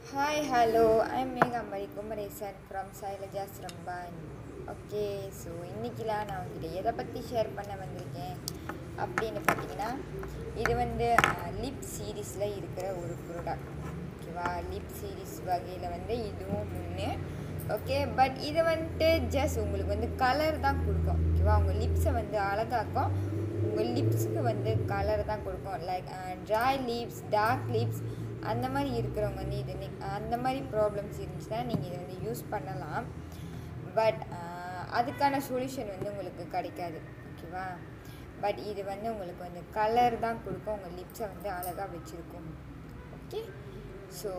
Hi, hello. I'm Megha Mari Kumaresan from Sailajas Ramban. Okay so இன்றைக்கெலாம் நான் உங்ககிட்ட எதை பற்றி ஷேர் பண்ண வந்திருக்கேன் அப்படின்னு பார்த்தீங்கன்னா இது வந்து லிப் சீரீஸில் இருக்கிற ஒரு ப்ராடக்ட் ஓகேவா லிப் சீரீஸ் வகையில் வந்து இதுவும் ஒன்று ஓகே பட் இது வந்துட்டு ஜஸ்ட் உங்களுக்கு வந்து கலர் தான் கொடுக்கும் ஓகேவா உங்கள் லிப்ஸை வந்து அழகாக்கும் உங்கள் லிப்ஸுக்கு வந்து கலர் தான் கொடுக்கும் like dry lips dark lips அந்த மாதிரி இருக்கிறவங்க வந்து இது நீ- அந்த மாதிரி ப்ராப்ளம்ஸ் இருந்துச்சுன்னா நீங்கள் இதை வந்து யூஸ் பண்ணலாம் பட் அதுக்கான சொல்யூஷன் வந்து உங்களுக்கு கிடைக்காது ஓகேவா பட் இது வந்து உங்களுக்கு வந்து கலர் தான் கொடுக்கும் உங்கள் லிப்ஸை வந்து அழகாக வச்சுருக்கும் ஓகே ஸோ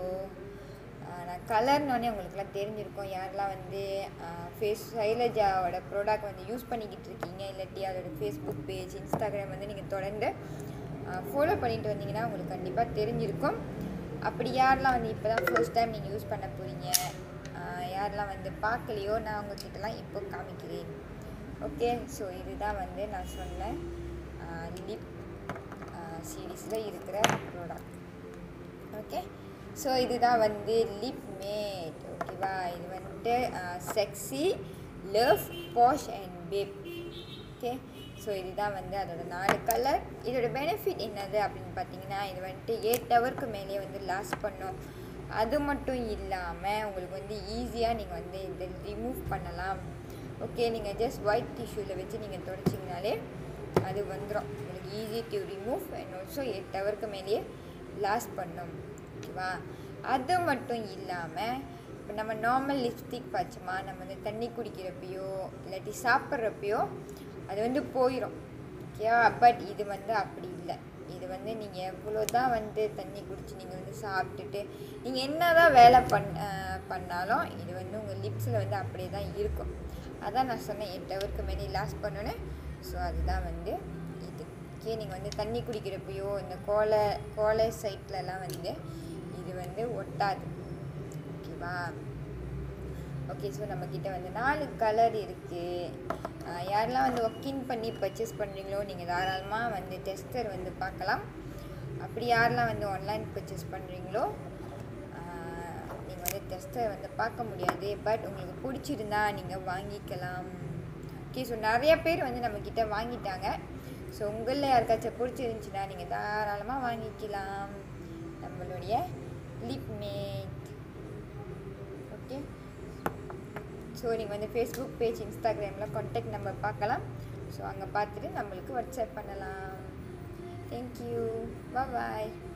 நான் கலர்னோடனே உங்களுக்குலாம் தெரிஞ்சிருக்கும் யாரெல்லாம் வந்து ஃபேஸ் சைலஜாவோட ப்ராடக்ட் வந்து யூஸ் பண்ணிக்கிட்டு இருக்கீங்க இல்லாட்டி அதோட ஃபேஸ்புக் பேஜ் இன்ஸ்டாகிராம் வந்து நீங்கள் தொடர்ந்து ஃபாலோ பண்ணிட்டு வந்தீங்கன்னா உங்களுக்கு கண்டிப்பாக தெரிஞ்சிருக்கும் அப்படி யாரெல்லாம் வந்து இப்போ தான் ஃபர்ஸ்ட் டைம் நீங்கள் யூஸ் பண்ண போகிறீங்க யாரெல்லாம் வந்து பார்க்கலையோ நான் உங்ககிட்டலாம் இப்போ காமிக்கிறேன் ஓகே ஸோ இதுதான் வந்து நான் சொன்ன லிப் சீரீஸில் இருக்கிற ப்ராடக்ட் ஓகே ஸோ இதுதான் வந்து லிப் மேட் ஓகேவா இது வந்துட்டு sexy love posh and babe okay so இதுதான் வந்து அதோட நாலு கலர் இதோட பெனிஃபிட் என்னது அப்படின்னு பார்த்தீங்கன்னா இது வந்துட்டு எயிட் ஹவருக்கு மேலேயே வந்து லாஸ்ட் பண்ணும் அது மட்டும் இல்லாமல் உங்களுக்கு வந்து ஈஸியாக நீங்கள் வந்து இதை ரிமூவ் பண்ணலாம் ஓகே நீங்கள் ஜஸ்ட் ஒயிட் டிஷ்யூவில் வச்சு நீங்கள் தொடச்சிங்கனாலே அது வந்துடும் உங்களுக்கு easy to remove and also eight ஹவருக்கு மேலேயே லாஸ்ட் பண்ணும் ஓகேவா அது மட்டும் இல்லாமல் இப்போ நம்ம நார்மல் லிப்ஸ்டிக் வச்சோமா நம்ம வந்து தண்ணி குடிக்கிறப்பையோ இல்லாட்டி சாப்பிட்றப்பையோ அது வந்து போயிடும் ஓகேவா பட் இது வந்து அப்படி இல்லை இது வந்து நீங்கள் எவ்வளோ தான் வந்து தண்ணி குடிச்சு நீங்கள் வந்து சாப்பிட்டுட்டு நீங்கள் என்ன தான் வேலை பண் அஹ் பண்ணாலும் இது வந்து உங்கள் லிப்ஸில் வந்து அப்படியே தான் இருக்கும் அதான் நான் சொன்னேன் எட்டு ஹவருக்கு மேலே லாஸ்ட் பண்ணோன்னே ஸோ அதுதான் வந்து இது ஓகே நீங்கள் வந்து தண்ணி குடிக்கிறப்பையோ இந்த கோலை கோலை சைட்லலாம் வந்து இது வந்து ஒட்டாது ஓகேவா ஓகே ஸோ நம்மக்கிட்ட வந்து நாலு கலர் இருக்குது யாரெல்லாம் வந்து ஒர்க்கின் பண்ணி பர்ச்சேஸ் பண்ணுறீங்களோ நீங்கள் தாராளமாக வந்து டெஸ்டர் வந்து பார்க்கலாம் அப்படி யாரெல்லாம் வந்து ஆன்லைன் பர்ச்சேஸ் பண்ணுறீங்களோ நீங்கள் வந்து டெஸ்டர் வந்து பார்க்க முடியாது பட் உங்களுக்கு பிடிச்சிருந்தா நீங்கள் வாங்கிக்கலாம் ஓகே ஸோ நிறைய பேர் வந்து நம்மக்கிட்ட வாங்கிட்டாங்க ஸோ உங்களில் யாருக்காச்சும் பிடிச்சிருந்துச்சின்னா நீங்கள் தாராளமாக வாங்கிக்கலாம் நம்மளுடைய லிப் மேட் ஓகே ஸோ நீங்கள் வந்து ஃபேஸ்புக் பேஜ் இன்ஸ்டாகிராமில் கான்டாக்ட் நம்பர் பார்க்கலாம் ஸோ அங்கே பார்த்துட்டு நம்மளுக்கு வாட்ஸ்அப் பண்ணலாம் தேங்க்யூ பாய்